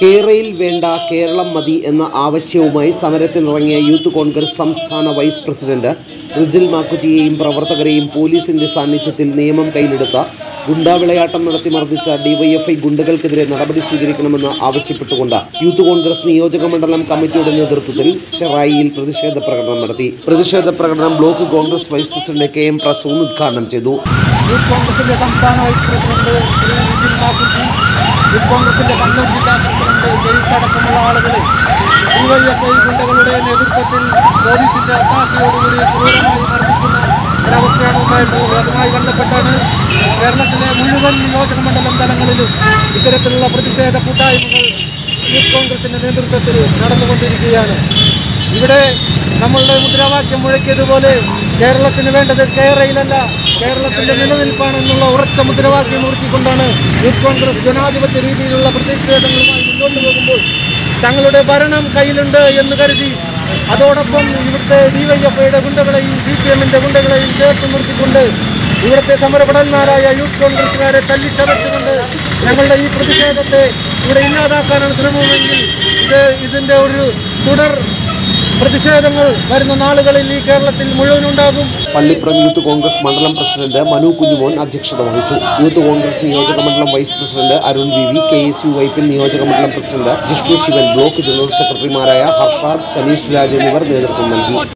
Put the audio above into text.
കേരയിൽ വേണ്ട കേരളം മതി എന്ന ആവശ്യവുമായി സമരത്തിനിറങ്ങിയ യൂത്ത് കോൺഗ്രസ് സംസ്ഥാന വൈസ് പ്രസിഡന്റ് റിജിൽ മാക്കുറ്റിയെയും പ്രവർത്തകരെയും പോലീസിന്റെ സാന്നിധ്യത്തിൽ നിയമം കയ്യിലെടുത്ത ഗുണ്ടാവിളയാട്ടം നടത്തി മർദ്ദിച്ച ഡിവൈഎഫ്ഐ ഗുണ്ടകൾക്കെതിരെ നടപടി സ്വീകരിക്കണമെന്ന് ആവശ്യപ്പെട്ടുകൊണ്ട് യൂത്ത് കോൺഗ്രസ് നിയോജക മണ്ഡലം കമ്മിറ്റിയുടെ നേതൃത്വത്തിൽ ചെറായിയിൽ പ്രതിഷേധ പ്രകടനം നടത്തി പ്രതിഷേധ പ്രകടനം block congress vice president K M Prasoon ഉദ്ഘാടനം ചെയ്തു യൂത്ത് കോൺഗ്രസിന്റെ സംസ്ഥാന vice president Shri Nitin Makkutty youth കോൺഗ്രസിന്റെ കണ്ണൂർ ജില്ലാ പ്രസിഡന്റ് ജെയ്സ് അടക്കമുള്ള ആളുകളെ ഡിവൈഎഫ്ഐ ഗുണ്ടകളുടെ നേതൃത്വത്തിൽ പോലീസിന്റെ ഒത്താശയോടുകൂടി ക്രൂരമായി മർദ്ദിക്കുന്ന ഒരവസ്ഥയാണ് ഉണ്ടായിട്ടുള്ളത് അതുമായി ബന്ധപ്പെട്ടാണ് കേരളത്തിലെ മുഴുവൻ നിയോജക മണ്ഡലം തലങ്ങളിലും ഇത്തരത്തിലുള്ള പ്രതിഷേധ കൂട്ടായ്മകൾ യൂത്ത് കോൺഗ്രസിന്റെ നേതൃത്വത്തിൽ നടന്നുകൊണ്ടിരിക്കുകയാണ് ഇവിടെ നമ്മളുടെ മുദ്രാവാക്യം മുഴക്കിയതുപോലെ കേരളത്തിന് വേണ്ടത് കേരളയിലല്ല കേരളത്തിന്റെ നിലനിൽപ്പാണെന്നുള്ള ഉറച്ച മുദ്രാവാക്യം മുറുക്കിക്കൊണ്ടാണ് യൂത്ത് കോൺഗ്രസ് ജനാധിപത്യ രീതിയിലുള്ള പ്രതിഷേധങ്ങളുമായി മുന്നോട്ട് പോകുമ്പോൾ തങ്ങളുടെ ഭരണം കയ്യിലുണ്ട് എന്ന് കരുതി അതോടൊപ്പം ഇവിടുത്തെ ഡിവൈഎഫ്ഐയുടെ ഗുണ്ടകളെയും സി പി എമ്മിന്റെ ഗുണ്ടകളെയും ചേർത്ത് നിർത്തിക്കൊണ്ട് ഇവിടുത്തെ സമരഭടന്മാരായ യൂത്ത് കോൺഗ്രസുകാരെ തല്ലിച്ചതച്ചുകൊണ്ട് ഞങ്ങളുടെ ഈ പ്രതിഷേധത്തെ ഇവിടെ ഇല്ലാതാക്കാനാണ് ശ്രമമെങ്കിൽ ഇത് ഇതിന്റെ ഒരു തുടർ പ്രതിഷേധങ്ങൾ വരുന്ന നാളുകളിൽ ഈ കേരളത്തിൽ മുഴുവൻ ഉണ്ടാകും പള്ളിപ്പുറം യൂത്ത് കോൺഗ്രസ് മണ്ഡലം പ്രസിഡന്റ് മനു കുഞ്ഞുമോൻ അധ്യക്ഷത വഹിച്ചു യൂത്ത് കോൺഗ്രസ് നിയോജക മണ്ഡലം vice president Arun V V K S U Vypin നിയോജക മണ്ഡലം president Jishnu Sivan block general സെക്രട്ടറിമാരായ ഹർഷാദ് സനീഷ് രാജ് എന്നിവർ നേതൃത്വം നൽകി